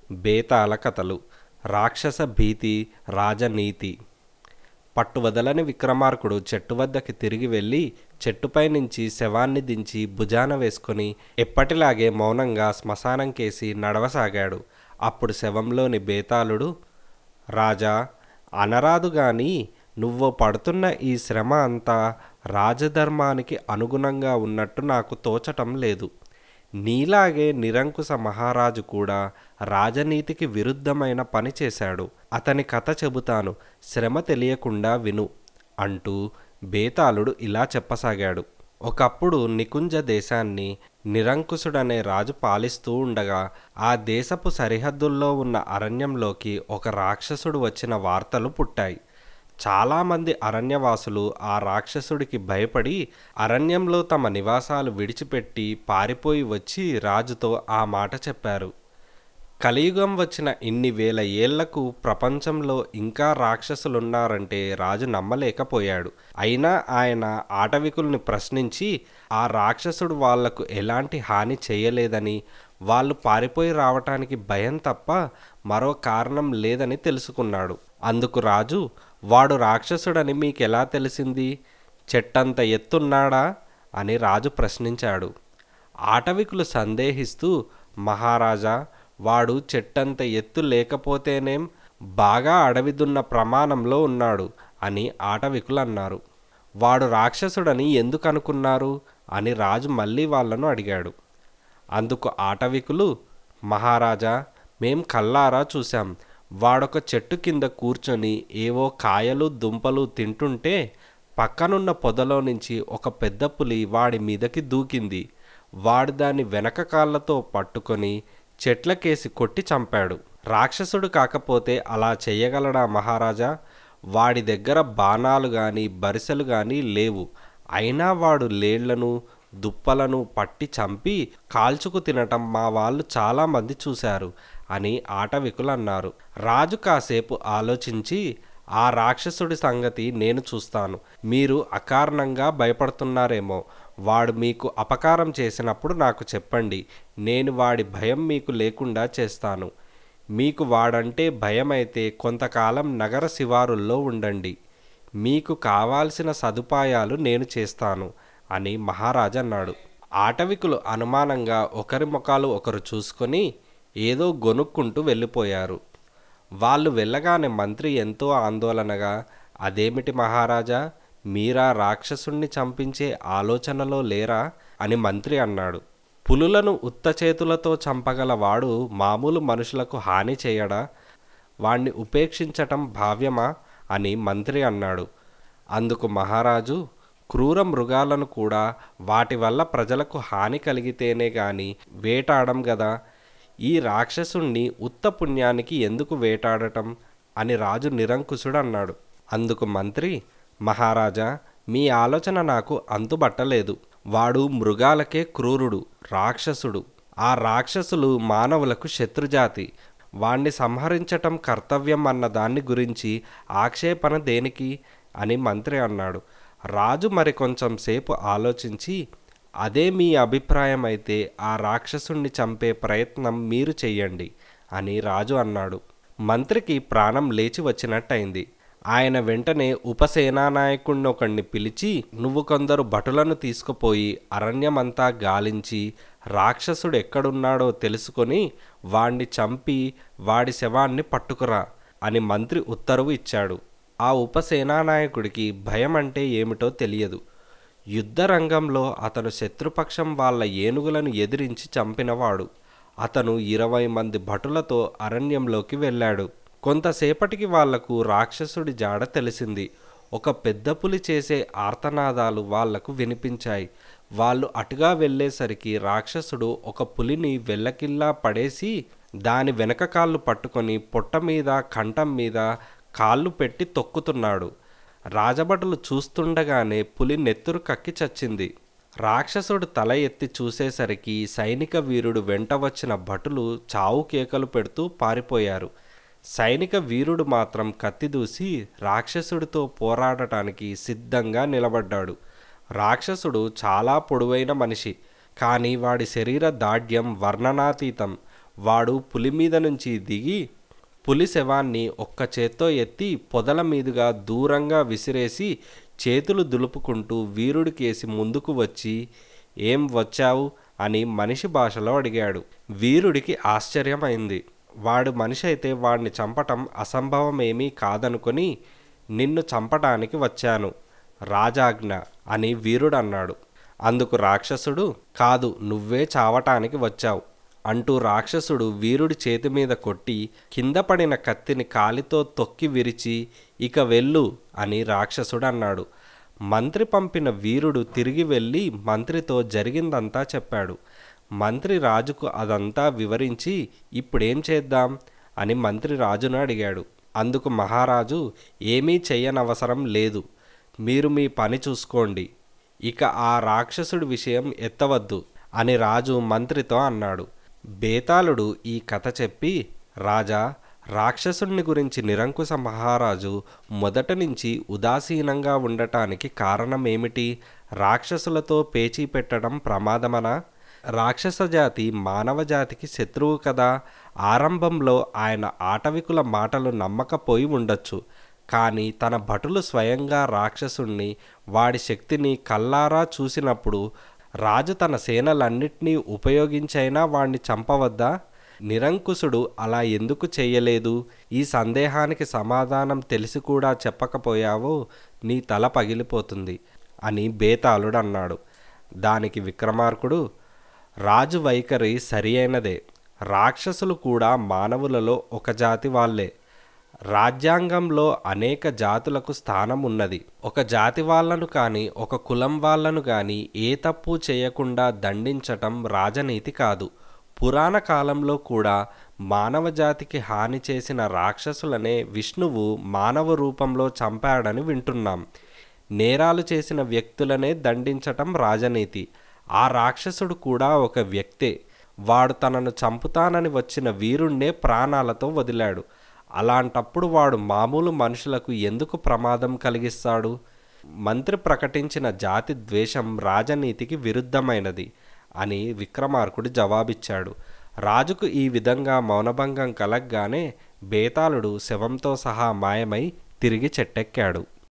బేతాళ కథలు రాక్షస భీతి రాజనీతి పట్టువదలని విక్రమార్కుడు చెట్టు వద్దకి తిరిగి వెళ్ళి చెట్టుపై నుంచి శవాన్ని దించి భుజాన వేసుకొని ఎప్పటిలాగే మౌనంగా శ్మశానం కేసి నడవసాగాడు అప్పుడు శవంలోని బేతాళుడు రాజా అనరాదు గాని నువ్వు పడుతున్న ఈ శ్రమ అంతా రాజధర్మానికి అనుగుణంగా ఉన్నట్టు నాకు తోచటం లేదు నీలాగే నిరంకుశ మహారాజు కూడా రాజనీతికి విరుద్ధమైన పని చేశాడు అతని కథ చెబుతాను శ్రమ తెలియకుండా విను అంటూ బేతాళుడు ఇలా చెప్పసాగాడు ఒకప్పుడు నికుంజ దేశాన్ని నిరంకుశుడనే రాజు పాలిస్తూ ఉండగా ఆ దేశపు సరిహద్దుల్లో ఉన్న అరణ్యంలోకి ఒక రాక్షసుడు వచ్చిన వార్తలు పుట్టాయి చాలామంది అరణ్యవాసులు ఆ రాక్షసుడికి భయపడి అరణ్యంలో తమ నివాసాలు విడిచిపెట్టి పారిపోయి వచ్చి రాజుతో ఆ మాట చెప్పారు కలియుగం వచ్చిన ఇన్ని వేల ఏళ్లకు ప్రపంచంలో ఇంకా రాక్షసులున్నారంటే రాజు నమ్మలేకపోయాడు అయినా ఆయన ఆటవికుల్ని ప్రశ్నించి ఆ రాక్షసుడు వాళ్లకు ఎలాంటి హాని చేయలేదని వాళ్ళు పారిపోయి రావటానికి భయం తప్ప మరో కారణం లేదని తెలుసుకున్నాడు అందుకు రాజు వాడు రాక్షసుడని మీకెలా తెలిసింది చెట్టంత ఎత్తున్నాడా అని రాజు ప్రశ్నించాడు ఆటవికులు సందేహిస్తూ మహారాజా వాడు చెట్టంత ఎత్తు లేకపోతేనేం బాగా అడవి దున్న ప్రమాణంలో ఉన్నాడు అని ఆటవికులు అన్నారు వాడు రాక్షసుడని ఎందుకు అనుకున్నారు అని రాజు మళ్ళీ వాళ్ళను అడిగాడు అందుకు ఆటవికులు మహారాజా మేం కల్లారా చూశాం వాడొక చెట్టు కింద కూర్చొని ఏవో కాయలు దుంపలు తింటుంటే పక్కనున్న పొదలో నుంచి ఒక పెద్ద పులి వాడి మీదకి దూకింది వాడు దాన్ని వెనక కాళ్ళతో పట్టుకొని చెట్లకేసి కొట్టి చంపాడు రాక్షసుడు కాకపోతే అలా చెయ్యగలడా మహారాజా వాడి దగ్గర బాణాలు గాని బరిసెలు గాని లేవు అయినా వాడు లేళ్లను దుప్పలను పట్టి చంపి కాల్చుకు తినటం మా వాళ్ళు చాలామంది చూశారు అని ఆటవికులు అన్నారు రాజు కాసేపు ఆలోచించి ఆ రాక్షసుడి సంగతి నేను చూస్తాను మీరు అకారణంగా భయపడుతున్నారేమో వాడు మీకు అపకారం చేసినప్పుడు నాకు చెప్పండి నేను వాడి భయం మీకు లేకుండా చేస్తాను మీకు వాడంటే భయం అయితే కొంతకాలం నగర శివారుల్లో ఉండండి మీకు కావాల్సిన సదుపాయాలు నేను చేస్తాను అని మహారాజు అన్నాడు ఆటవికులు అనుమానంగా ఒకరి ముఖాలు ఒకరు చూసుకొని ఏదో గొనుక్కుంటూ వెళ్ళిపోయారు వాళ్ళు వెళ్ళగానే మంత్రి ఎంతో ఆందోళనగా అదేమిటి మహారాజా మీరా రాక్షసుణ్ణి చంపించే ఆలోచనలో లేరా అని మంత్రి అన్నాడు పులులను ఉత్త చేతులతో చంపగల వాడు మామూలు మనుషులకు హాని చేయడా వాణ్ణి ఉపేక్షించటం భావ్యమా అని మంత్రి అన్నాడు అందుకు మహారాజు క్రూర మృగాలను కూడా వాటి వల్ల ప్రజలకు హాని కలిగితేనే గాని వేటాడం గదా ఈ రాక్షసుణ్ణి ఉత్త పుణ్యానికి ఎందుకు వేటాడటం అని రాజు నిరంకుశుడు అన్నాడు అందుకు మంత్రి మహారాజా మీ ఆలోచన నాకు అంతుబట్టలేదు వాడు మృగాలకే క్రూరుడు రాక్షసుడు ఆ రాక్షసులు మానవులకు శత్రుజాతి వాణ్ణి సంహరించటం కర్తవ్యం అన్న దాన్ని గురించి ఆక్షేపణ దేనికి అని మంత్రి అన్నాడు రాజు మరి కొంచెం సేపు ఆలోచించి అదే మీ అభిప్రాయం అయితే ఆ రాక్షసుణ్ణి చంపే ప్రయత్నం మీరు చెయ్యండి అని రాజు అన్నాడు మంత్రికి ప్రాణం లేచి వచ్చినట్టయింది ఆయన వెంటనే ఉపసేనానాయకుణ్ణి ఒకణ్ణి పిలిచి నువ్వు కొందరు భటులను తీసుకుపోయి అరణ్యమంతా గాలించి రాక్షసుడు ఎక్కడున్నాడో తెలుసుకొని వాణ్ణి చంపి వాడి శవాన్ని పట్టుకురా అని మంత్రి ఉత్తర్వు ఇచ్చాడు ఆ ఉపసేనానాయకుడికి భయం అంటే ఏమిటో తెలియదు యుద్ధరంగంలో అతను శత్రుపక్షం వాళ్ళ ఏనుగులను ఎదిరించి చంపినవాడు అతను ఇరవై మంది భటులతో అరణ్యంలోకి వెళ్ళాడు కొంతసేపటికి వాళ్లకు రాక్షసుడి జాడ తెలిసింది ఒక పెద్ద పులి చేసే ఆర్తనాదాలు వాళ్లకు వినిపించాయి వాళ్ళు అటుగా వెళ్ళేసరికి రాక్షసుడు ఒక పులిని వెళ్ళకిల్లా పడేసి దాని వెనక కాళ్ళు పట్టుకొని పొట్ట మీద కంఠం మీద కాళ్ళు పెట్టి తొక్కుతున్నాడు రాజభటులు చూస్తుండగానే పులి నెత్తురు కక్కి చచ్చింది రాక్షసుడు తల ఎత్తి చూసేసరికి సైనిక వీరుడు వెంట వచ్చిన భటులు చావు కేకలు పెడుతూ పారిపోయారు సైనిక వీరుడు మాత్రం కత్తిదూసి రాక్షసుడితో పోరాడటానికి సిద్ధంగా నిలబడ్డాడు రాక్షసుడు చాలా పొడవైన మనిషి కానీ వాడి శరీర దాఢ్యం వర్ణనాతీతం వాడు పులి మీద నుంచి దిగి పులి శవాన్ని ఒక్క చేత్తో ఎత్తి పొదల మీదుగా దూరంగా విసిరేసి చేతులు దులుపుకుంటూ వీరుడికేసి ముందుకు వచ్చి ఏం వచ్చావు అని మనిషి భాషలో అడిగాడు వీరుడికి ఆశ్చర్యమైంది వాడు మనిషి అయితే వాడిని చంపటం అసంభవమేమీ కాదనుకొని నిన్ను చంపటానికి వచ్చాను రాజాజ్ఞ అని వీరుడు అన్నాడు అందుకు రాక్షసుడు కాదు నువ్వే చావటానికి వచ్చావు అంటూ రాక్షసుడు వీరుడి చేతి మీద కొట్టి కింద పడిన కత్తిని కాలితో తొక్కి విరిచి ఇక వెళ్ళు అని రాక్షసుడు అన్నాడు మంత్రి పంపిన వీరుడు తిరిగి వెళ్ళి మంత్రితో జరిగిందంతా చెప్పాడు మంత్రి రాజుకు అదంతా వివరించి ఇప్పుడేం చేద్దాం అని మంత్రి రాజును అడిగాడు అందుకు మహారాజు ఏమీ చెయ్యనవసరం లేదు మీరు మీ పని చూసుకోండి ఇక ఆ రాక్షసుడి విషయం ఎత్తవద్దు అని రాజు మంత్రితో అన్నాడు బేతాళుడు ఈ కథ చెప్పి రాజా రాక్షసుడిని గురించి నిరంకుశ మహారాజు మొదట నుంచి ఉదాసీనంగా ఉండటానికి కారణం ఏమిటి రాక్షసులతో పేచీ పెట్టడం ప్రమాదమనా రాక్షస జాతి మానవ జాతికి శత్రువు కదా ఆరంభంలో ఆయన ఆటవికుల మాటలు నమ్మకపోయి ఉండొచ్చు కానీ తన భటులు స్వయంగా రాక్షసుణ్ణి వాడి శక్తిని కల్లారా చూసినప్పుడు రాజు తన సేనలన్నిటినీ ఉపయోగించైనా వాణ్ణి చంపవద్దా నిరంకుశుడు అలా ఎందుకు చెయ్యలేదు ఈ సందేహానికి సమాధానం తెలిసి కూడా చెప్పకపోయావో నీ తల పగిలిపోతుంది అని బేతాళుడు అన్నాడు దానికి విక్రమార్కుడు రాజు వైఖరి సరి అయినదే రాక్షసులు కూడా మానవులలో ఒక జాతి వాళ్ళే రాజ్యాంగంలో అనేక జాతులకు స్థానం ఉన్నది ఒక జాతి వాళ్ళను కానీ ఒక కులం వాళ్ళను కానీ ఏ తప్పు చేయకుండా దండించటం రాజనీతి కాదు పురాణ కాలంలో కూడా మానవ జాతికి హాని చేసిన రాక్షసులనే విష్ణువు మానవ రూపంలో చంపాడని వింటున్నాం నేరాలు చేసిన వ్యక్తులనే దండించటం రాజనీతి ఆ రాక్షసుడు కూడా ఒక వ్యక్తే వాడు తనను చంపుతానని వచ్చిన వీరుణ్ణే ప్రాణాలతో వదిలాడు అలాంటప్పుడు వాడు మామూలు మనుషులకు ఎందుకు ప్రమాదం కలిగిస్తాడు మంత్రి ప్రకటించిన జాతి ద్వేషం రాజనీతికి విరుద్ధమైనది అని విక్రమార్కుడు జవాబిచ్చాడు రాజుకు ఈ విధంగా మౌనభంగం కలగ్గానే బేతాళుడు శవంతో సహా మాయమై తిరిగి చెట్టెక్కాడు